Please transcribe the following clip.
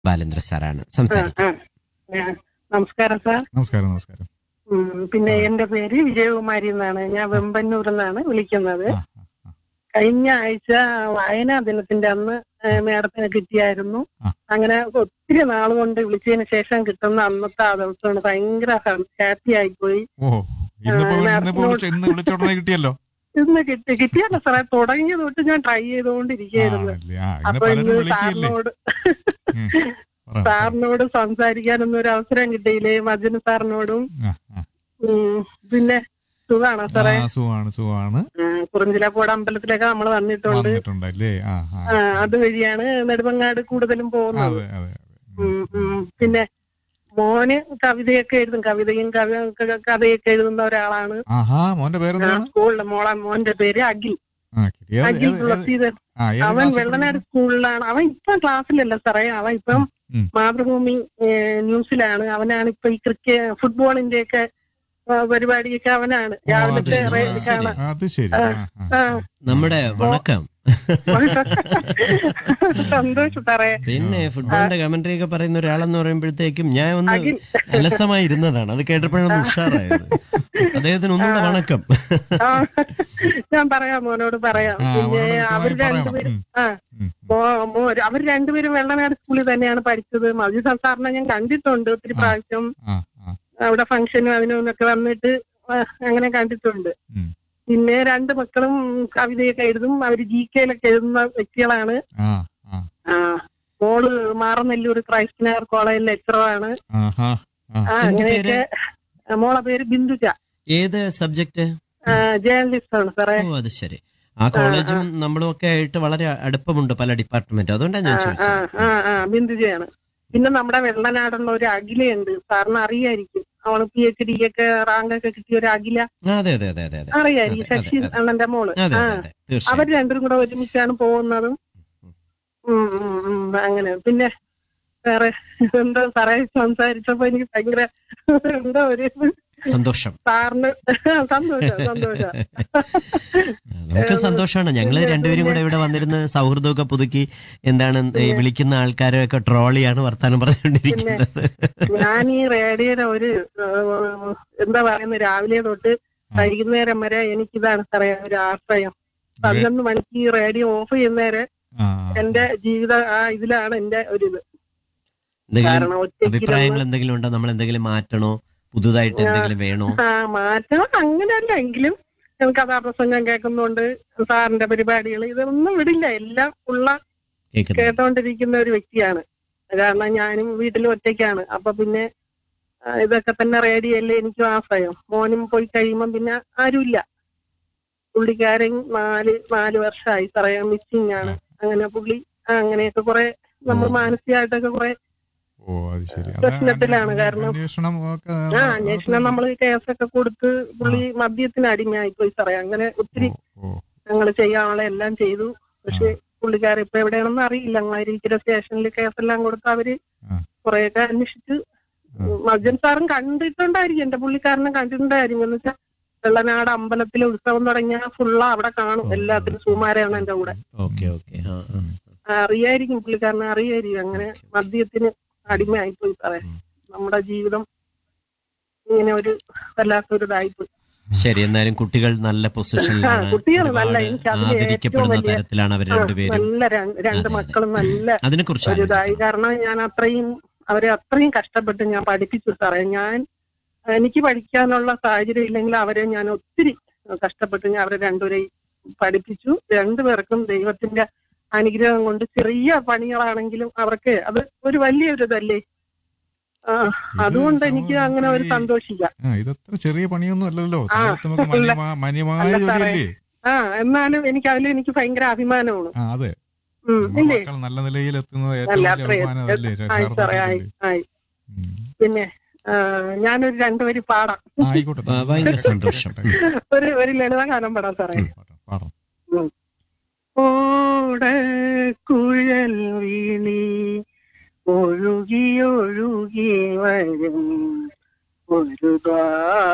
ബാലേന്ദ്ര സാറാണ് ആ, സംസാരിക്കും ആ. ഞാൻ- നമസ്കാരം സാർ നമസ്കാരം നമസ്കാരം ഉം, പിന്നെ എന്റെ പേര് വിജയകുമാരി എന്നാണ് ഞാൻ വെമ്പന്നൂർ നിന്നാണ് വിളിക്കുന്നത് ആ, ആ, ആ. കഴിഞ്ഞ ആഴ്ച വായനാ ദിനത്തിന്റെ അന്ന് ഏഹ്, മേഡത്തിന് കിട്ടിയായിരുന്നു ആ. അങ്ങനെ ഒത്തിരി നാൾ കൊണ്ട് വിളിച്ചതിന് ശേഷം കിട്ടുന്ന അന്നത്തെ ആ ദിവസമാണ് ഭയങ്കര ഹാപ്പി ആയിപ്പോയി ഓ ഇന്നിപ്പോ ആ, ഇന്നിപ്പോ വിളിച്ച ഇന്ന് വിളിച്ച ഉടനെ കിട്ടിയല്ലോ ഇന്ന് കിട്ടി കിട്ടിയല്ല സാറേ തുടങ്ങിയ തൊട്ട് ഞാൻ ട്രൈ ചെയ്തുകൊണ്ടിരിക്കുകയായിരുന്നു ആണല്ലേ? ആ ഇങ്ങനെ അപ്പൊ പലരും ഇന്ന് വിളിക്കില്ലേ സാറിനോട് ഉം. പറ, പറ. സാറിനോട് സംസാരിക്കാനൊന്നും ഒരു അവസരം കിട്ടിയില്ലേ മജന് സാറിനോടും ആ, ആ. ഉം, പിന്നെ സുഖാണോ സാറേ ആ, സുഖാണ് സുഖാണ് കുറിഞ്ചിലക്കോട് അമ്പലത്തിലൊക്കെ നമ്മൾ വന്നിട്ടുണ്ട് വന്നിട്ടുണ്ടല്ലേ ആ ആ ആ, അതുവഴിയാണ് നെടുമങ്ങാട് കൂടുതലും പോകുന്നത് അതെ അതെ അതെ. ഉം, ഉം. പിന്നെ മോന് കവിതയൊക്കെ എഴുതും കവിതയും കവി ക- കഥയൊക്കെ എഴുതുന്ന ഒരാളാണ് ആഹാ മോന്റെ പേരെന്താണ് സ്കൂളിലെ മോളെ മോന്റെ പേര് അഖിൽ ആ ശരി. ഏത്- അഖിൽ ഏത്- ഏത്- തുളസീധരൻ ആ, ഏത് അവൻ ക്ലാസ്സിൽ വെള്ളനാട് സ്കൂളിലാണ് അവൻ ഇപ്പം ക്ലാസ്സിലല്ല സാറേ അവൻ ഇപ്പം ഉം. മാതൃഭൂമി ഏഹ്, ന്യൂസിലാണ് അവനാണ് ഇപ്പൊ ഈ ക്രിക്കറ്റ് ഫുട്ബോളിന്റെ ഒക്കെ പരിപാടിയൊക്കെ അവനാണ് ഓ, അത് രാവിലത്തെ ശരി. റേ- ആ, ശരി. കാണാം പഠിക്കുന്നത്? അത് ശരി ആ, ആ, ആ. ആ. നമ്മുടെ വണക്കം സന്തോഷം സാറേ പിന്നെ ഫുട്ബോളിന്റെ കമന്ററി ഒക്കെ പറയുന്ന ഒരാളെന്ന് പറയുമ്പോഴത്തേക്കും ഞാൻ ഒന്ന് അഖിൽ അലസമായി ഇരുന്നതാണ് അത് കേട്ടപ്പോഴൊന്ന് ഉഷാറായത് അദ്ദേഹത്തിന് ഒന്നുകൂടെ വണക്കം ആ, ഞാൻ പറയാം മോനോട് പറയാം ആ, പിന്നെ അവനോട് അവർ കൃത്യമായി രണ്ടുപേരും പറയണം. ആ ഉം, ഉം. മോ- മോ- അവർ രണ്ടുപേരും വെള്ളനാട് സ്കൂളിൽ തന്നെയാണ് പഠിച്ചത് മജു സാറിനെ ഞാൻ കണ്ടിട്ടുണ്ട് ഒത്തിരി ആ. പ്രാവശ്യം ആ, ആ. അവിടെ ഫംഗ്ഷനും അതിനും ഒക്കെ വന്നിട്ട് ആ, അങ്ങനെ കണ്ടിട്ടുണ്ട് ഉം. പിന്നെ രണ്ട് മക്കളും കവിതയൊക്കെ എഴുതും അവര് ജി കെയിലൊക്കെ എഴുതുന്ന വ്യക്തികളാണ് ആ, ആ. ആ മോള് മാറനെല്ലൂർ ക്രൈസ്റ്റ് നഗർ കോളേജിൽ ലെക്ചറാണ് ആഹാ. ആ. ആ എന്ത് അങ്ങനെയൊക്കെ ആ, മോളെ പേര് ബിന്ദുജ ഏത് സബ്ജക്ട് ജേർണലിസ്റ്റ് ആണ് സാറേ ഓ അത് ശരി ആ കോളേജും നമ്മളും ഒക്കെ ആയിട്ട് വളരെ അടുപ്പമുണ്ട് പല ഡിപ്പാർട്ട്മെന്റ് അതുകൊണ്ടാണ് ഞാൻ ആ ചോദിച്ചത് ആ ആ ബിന്ദുജയാണ് പിന്നെ നമ്മുടെ വെള്ളനാടുള്ള ഒരു അഖിലയുണ്ട് സാറിന് അറിയായിരിക്കും അവള് പി എച്ച് ഡി ഒക്കെ റാങ്ക് ഒക്കെ കിട്ടിയ ഒരു അഖില ആ, അതെ അതെ അതെ അതെ അതെ അറിയായിരിക്കും അതെ, ശശി അതെ. അണ്ണന്റെ മോള് അതെ ആ അതെ അതെ തീർച്ചയായും അവർ രണ്ടും കൂടെ ഒരുമിച്ചാണ് പോകുന്നതും ഉം, ഉം, ഉം, അങ്ങനെ പിന്നെ വേറെ എന്തോ സാറേ സംസാരിച്ചപ്പോ എനിക്ക് ഭയങ്കര എന്തോ ഒരു സന്തോഷം സാറിന് സന്തോഷം സന്തോഷം നമുക്ക് സന്തോഷമാണ് ഞങ്ങള് രണ്ടുപേരും കൂടെ ഇവിടെ വന്നിരുന്ന് സൗഹൃദമൊക്കെ പുതുക്കി എന്താണ് ഈ വിളിക്കുന്ന ആൾക്കാരൊക്കെ ട്രോളിയാണ് വർത്താനം പറഞ്ഞുകൊണ്ടിരിക്കുന്നത് ഞാൻ ഈ റേഡിയോയുടെ ഒരു ഏഹ്, എന്താ പറയുന്ന രാവിലെ തൊട്ട് വൈകുന്നേരം വരെ എനിക്കിതാണ് സാറേ ഒരു ആശ്രയം പതിനൊന്ന് മണിക്ക് ഈ റേഡിയോ ഓഫ് ചെയ്യുന്നേരെ ആ, എന്റെ ജീവിത ആ ഇതിലാണ് എന്റെ ഒരു ഇത് എന്തെങ്കിലും കാരണം ഒറ്റയ്ക്ക് അഭിപ്രായങ്ങൾ എന്തെങ്കിലും ഉണ്ടോ നമ്മൾ എന്തെങ്കിലും മാറ്റണോ പുതുതായിട്ട് എന്തെങ്കിലും വേണോ ആ മാറ്റം അങ്ങനെയല്ല എങ്കിലും കഥാപ്രസംഗം കേൾക്കുന്നുണ്ട് സാറിന്റെ പരിപാടികൾ ഇതൊന്നും വിടില്ല എല്ലാം ഉള്ള കേൾക്കുന്നു കേട്ടോണ്ടിരിക്കുന്ന ഒരു വ്യക്തിയാണ് കാരണം ഞാനും വീട്ടിൽ ഒറ്റയ്ക്കാണ് അപ്പൊ പിന്നെ ആ, ഇതൊക്കെ തന്നെ റേഡിയല്ലേ എനിക്കും ആശ്രയം മോനും പോയി കഴിയുമ്പം പിന്നെ ആരുമില്ല പുള്ളിക്കാരൻ നാല് നാല് വർഷമായി പറയാൻ മിസ്സിങ് ആണ് അങ്ങനെ പുള്ളി ആ, അങ്ങനെയൊക്കെ കുറെ നമ്മൾ ഓ. മാനസികമായിട്ടൊക്കെ കുറെ ഓ അത് ശരി അത് പ്രശ്നത്തിലാണ് അന്വേ- കാരണം- അന്വേഷണം ഒക്കെ ആ അന്വേഷണം നമ്മൾ കേസൊക്കെ കൊടുത്ത് പുള്ളി മദ്യത്തിന് അടിമയായി പോയി സാറേ അങ്ങനെ ഒത്തിരി ഓ, ഓ. ഞങ്ങൾ ചെയ്യാനുള്ള എല്ലാം ചെയ്തു പക്ഷെ പുള്ളിക്കാരൻ ഇപ്പൊ എവിടെയാണെന്ന് അറിയില്ല അങ്ങാരിക്കര സ്റ്റേഷനിൽ കേസെല്ലാം കൊടുത്ത് അവര് ആ. കുറെയൊക്കെ അന്വേഷിച്ച് ആ. മജൻ സാറും കണ്ടിട്ടുണ്ടായിരിക്കും എന്റെ പുള്ളിക്കാരനെ കണ്ടിട്ടുണ്ടായിരിക്കും എന്ന് വെച്ചാൽ വെള്ളനാട് അമ്പലത്തിലെ ഉത്സവം തുടങ്ങിയ ഫുള്ള അവിടെ കാണും ഓ. എല്ലാത്തിനും സുമാരാണ് എന്റെ കൂടെ ഓക്കെ ഓക്കെ ആ ആ. ഉം. ആ, അറിയായിരിക്കും പുള്ളിക്കാരനെ അറിയായിരിക്കും അങ്ങനെ മദ്യത്തിന് അടിമയായിപ്പോയി സാറേ ഉം. നമ്മുടെ ജീവിതം ഇങ്ങനെ ഒരു വല്ലാത്തൊരു ഇതായിപ്പോയി ശരി എന്നാലും കുട്ടികൾ നല്ല പൊസിഷനിലാണ് ആ, കുട്ടികൾ നല്ല, ഒരുപാട് എനിക്ക് അതിൽ ഏറ്റവും ആദരിക്കപ്പെടുന്ന വലിയ- തരത്തിലാണ് അവർ ആ, രണ്ടുപേരും നല്ല രണ്ട് രണ്ട് അതെ, അതെ. മക്കളും നല്ല അതിനെ കുറിച്ച് ഒരു ഇതായി കാരണം ഞാൻ അത്രയും അവരെ അത്രയും കഷ്ടപ്പെട്ട് ഞാൻ പഠിപ്പിച്ചു സാറേ ഞാൻ എനിക്ക് പഠിക്കാനുള്ള സാഹചര്യം ഇല്ലെങ്കിൽ അവരെ ഞാൻ ഒത്തിരി കഷ്ടപ്പെട്ട് ഞാൻ അവരെ രണ്ടുപേരെയും പഠിപ്പിച്ചു രണ്ടുപേർക്കും ദൈവത്തിന്റെ അനുഗ്രഹം കൊണ്ട് ചെറിയ പണികളാണെങ്കിലും അവർക്ക് അത് ഒരു വലിയൊരു ഇതല്ലേ ആ അതുകൊണ്ട് എനിക്ക് അങ്ങനെ ഒരു സമൂഹത്തിൽ- സന്തോഷിക്കാം ആ ഇതത്ര ചെറിയ പണിയൊന്നും അല്ലല്ലോ ആ, സമയത്ത് നമുക്ക് അല്ല. മാന്യമാ- മാന്യമായ അല്ല സാറേ. ജോലിയല്ലേ ആ എന്നാലും എനിക്ക് അതിൽ എനിക്ക് ഭയങ്കര അഭിമാനമാണ് ആ അതെ ഉം, നമ്മുടെ ഇല്ലേ മക്കൾ നല്ല നിലയിൽ എത്തുന്നത് ഏറ്റവും അല്ല വലിയ അത്രയും അഭിമാനം അതല്ലേ ആയി സാറേ ആയി യഥാർത്ഥത്തിൽ. ആയി ഉം. പിന്നെ ആ, ഞാനൊരു രണ്ടുപേര് പാടാം ആ, ആയിക്കോട്ടെ ആ, ഭയങ്കര സന്തോഷം. ഒരു ഒരു ലളിതഗാനം പാടാം സാറേ പാടാം, പാടാം ഓട കുഴൽ വീണി ഒഴുകി ഒഴുകി വരും ഒരു